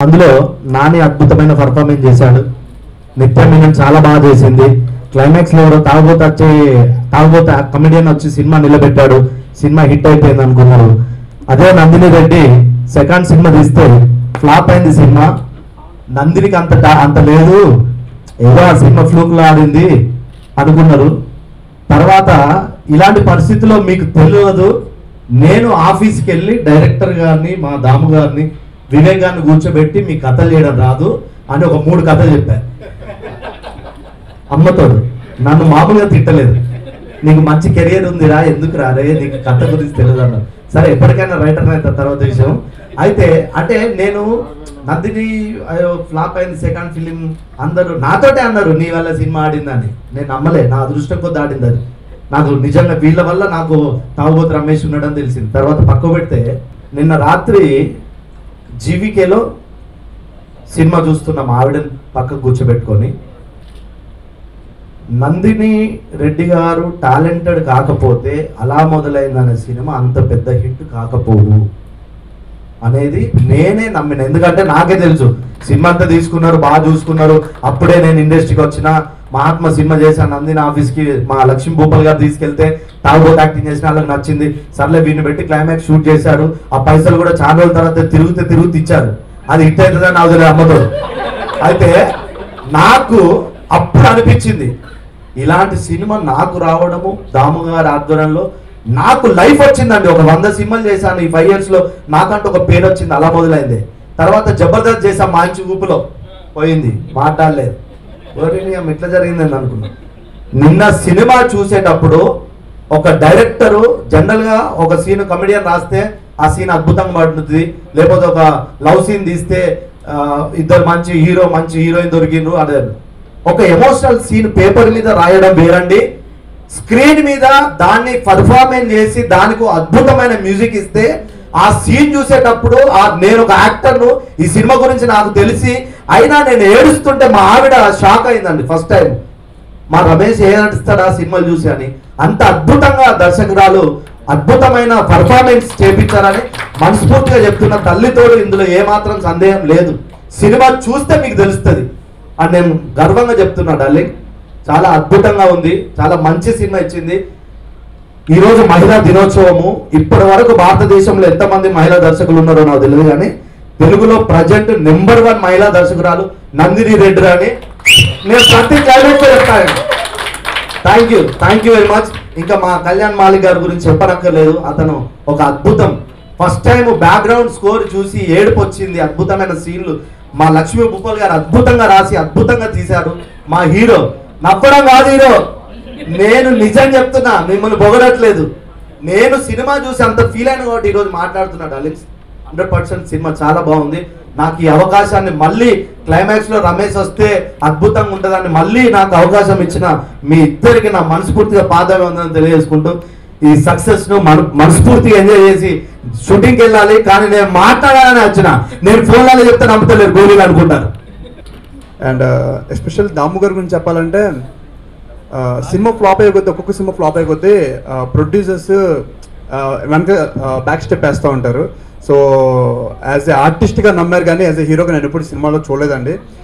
అందులో నాని అద్భుతమైన పర్ఫార్మెన్స్ చేశాడు నిత్య మీనన్ చాలా బాగా చేసింది క్లైమాక్స్ లో ఎవరో తాగుబోత వచ్చి తాగుబోత కమెడియన్ వచ్చి సినిమా నిలబెట్టాడు సినిమా హిట్ అయిపోయింది అనుకున్నారు అదే నందిని రెడ్డి సెకండ్ సినిమా తీస్తే ఫ్లాప్ అయింది సినిమా నందినికి అంత ట- అంత లేదు ఏదో ఆ సినిమా ఫ్లూక్ లో ఆడింది అనుకున్నారు తర్వాత ఇలాంటి పరిస్థితిలో మీకు తెలియదు నేను ఆఫీస్కి వెళ్ళి డైరెక్టర్ గారిని మా దాము గారిని వివేక్ గారిని కూర్చోబెట్టి మీ కథలు చేయడం రాదు అని ఒక మూడు కథలు చెప్పాను అమ్మతోడు నన్ను మామూలుగా తిట్టలేదు నీకు మంచి కెరియర్ ఉందిరా ఎందుకు రారే నీకు కథ గురించి తెలియదు అన్నారు సరే ఎప్పటికైనా రైటర్ అయితే తర్వాత విషయం అయితే అంటే నేను నందిని అయ్యో ఫ్లాప్ అయింది సెకండ్ ఫిలిం అందరూ నాతోటే అన్నారు నీ వల్ల సినిమా ఆడిందని నేను నమ్మలే నా అదృష్టం కొద్ది ఆడింది అది నాకు నిజంగా వీళ్ళ వల్ల నాకు తాగుబోతు రమేష్ ఉన్నాడని తెలిసింది తర్వాత పక్క పెడితే నిన్న రాత్రి జీవికేలో సినిమా చూస్తున్న మా ఆవిడని పక్కకు కూర్చోబెట్టుకొని నందిని రెడ్డి గారు టాలెంటెడ్ కాకపోతే అలా మొదలైందనే సినిమా అంత పెద్ద హిట్ కాకపోవు అనేది నేనే నమ్మిన ఎందుకంటే నాకే తెలుసు సినిమా అంతా తీసుకున్నారు బాగా చూసుకున్నారు అప్పుడే నేను ఇండస్ట్రీకి వచ్చిన మహాత్మ సినిమా చేశాను నందిని ఆఫీస్కి మా లక్ష్మీ భూపాల్ గారు తీసుకెళ్తే తాగుబోతు యాక్టింగ్ చేసిన వాళ్ళకి నచ్చింది సర్లే వీడిని పెట్టి క్లైమాక్స్ షూట్ చేశారు ఆ పైసలు కూడా చాలా రోజుల తర్వాత తిరుగుతే తిరుగుతూ ఇచ్చారు అది హిట్ అవుతుందని నాకు తెలియదు అమ్మతో అయితే నాకు అప్పుడు అనిపించింది ఇలాంటి సినిమా నాకు రావడము దాము గారి ఆధ్వర్యంలో నాకు లైఫ్ వచ్చిందండి ఒక వంద సినిమాలు చేశాను ఈ ఫైవ్ ఇయర్స్ లో నాకంటూ ఒక పేరు వచ్చింది అలా మొదలైంది తర్వాత జబర్దస్త్ చేసా మంచి ఊపులో పోయింది మాట్లాడలేదు ఓరిని అమ్మ ఇట్లా జరిగిందని అనుకున్నా నిన్న సినిమా చూసేటప్పుడు ఒక డైరెక్టరు జనరల్ గా ఒక సీన్ కమెడియన్ రాస్తే ఆ సీన్ అద్భుతంగా పడుతుంది లేకపోతే ఒక లవ్ సీన్ తీస్తే ఆ, ఇద్దరు మంచి హీరో మంచి హీరోయిన్ దొరికిండ్రు అదే ఒక ఎమోషనల్ సీన్ పేపర్ మీద రాయడం వేరండి స్క్రీన్ మీద దాన్ని పర్ఫార్మెన్స్ చేసి దానికి ఒక అద్భుతమైన మ్యూజిక్ ఇస్తే ఆ సీన్ చూసేటప్పుడు ఆ నేను ఒక యాక్టర్ను ఈ సినిమా గురించి నాకు తెలిసి అయినా నేను ఏడుస్తుంటే మా ఆవిడ షాక్ అయిందండి ఫస్ట్ టైం మా రమేష్ ఏ నటిస్తాడు ఆ సినిమాలు చూసి అని అంత అద్భుతంగా దర్శకురాలు అద్భుతమైన పర్ఫార్మెన్స్ చేపించారని మనస్ఫూర్తిగా చెప్తున్న తల్లితోడు ఇందులో ఏమాత్రం సందేహం లేదు సినిమా చూస్తే మీకు తెలుస్తుంది అని నేను గర్వంగా చెప్తున్నా డార్లింగ్ చాలా అద్భుతంగా ఉంది చాలా మంచి సినిమా ఇచ్చింది ఈ రోజు మహిళా దినోత్సవము ఇప్పటి వరకు భారతదేశంలో ఎంతమంది మహిళా దర్శకులు ఉన్నారో నాకు తెలియదు కానీ తెలుగులో ప్రజెంట్ నెంబర్ వన్ మహిళా దర్శకురాలు నందిని రెడ్డి అని నేను ప్రతి క్లైమేట్ చెప్తాను thank you thank you very much ఇంకా మా కళ్యాణ్ మాలిక్ గారి గురించి చెప్పనక్కర్లేదు అతను ఒక అద్భుతం ఫస్ట్ టైం బ్యాక్గ్రౌండ్ స్కోర్ చూసి ఏడుపు వచ్చింది అద్భుతమైన సీన్లు మా లక్ష్మీ భూపాల్ గారు అద్భుతంగా రాసి అద్భుతంగా తీశారు మా హీరో నవ్వడం కాదు హీరో నేను నిజం చెప్తున్నా మిమ్మల్ని పొగడట్లేదు నేను సినిమా చూసి అంత ఫీల్ అయిన కాబట్టి ఈరోజు మాట్లాడుతున్నా డార్లింగ్స్ హండ్రెడ్ పర్సెంట్ సినిమా చాలా బాగుంది నాకు ఈ అవకాశాన్ని మళ్ళీ క్లైమాక్స్ లో రమేష్ వస్తే అద్భుతంగా ఉంటుందని మళ్ళీ నాకు అవకాశం ఇచ్చిన మీ ఇద్దరికి నా మనస్ఫూర్తిగా పాదమే ఉందని తెలియజేసుకుంటూ ఈ సక్సెస్ ను మన మనస్ఫూర్తిగా ఎంజాయ్ చేసి షూటింగ్ కి వెళ్ళాలి కానీ నేను మాట్లాడాలని వచ్చిన నేను ఫోన్లలో చెప్తే నమ్ముతలేరు గోళీలు అనుకుంటారు అండ్ ఎస్పెషల్ దాము గారి గురించి చెప్పాలంటే ఆ, సినిమా ఫ్లాప్ అయ్యే కొద్దీ ఒక్కొక్క సినిమా ఫ్లాప్ అయ్యే కొద్దీ ప్రొడ్యూసర్స్ వెనక బ్యాక్ స్టెప్ వేస్తూ ఉంటారు సో యాజ్ ఏ ఆర్టిస్ట్గా నమ్మారు కానీ యాజ్ ఏ హీరోగా నేను ఎప్పుడు సినిమాలో చూడలేదండి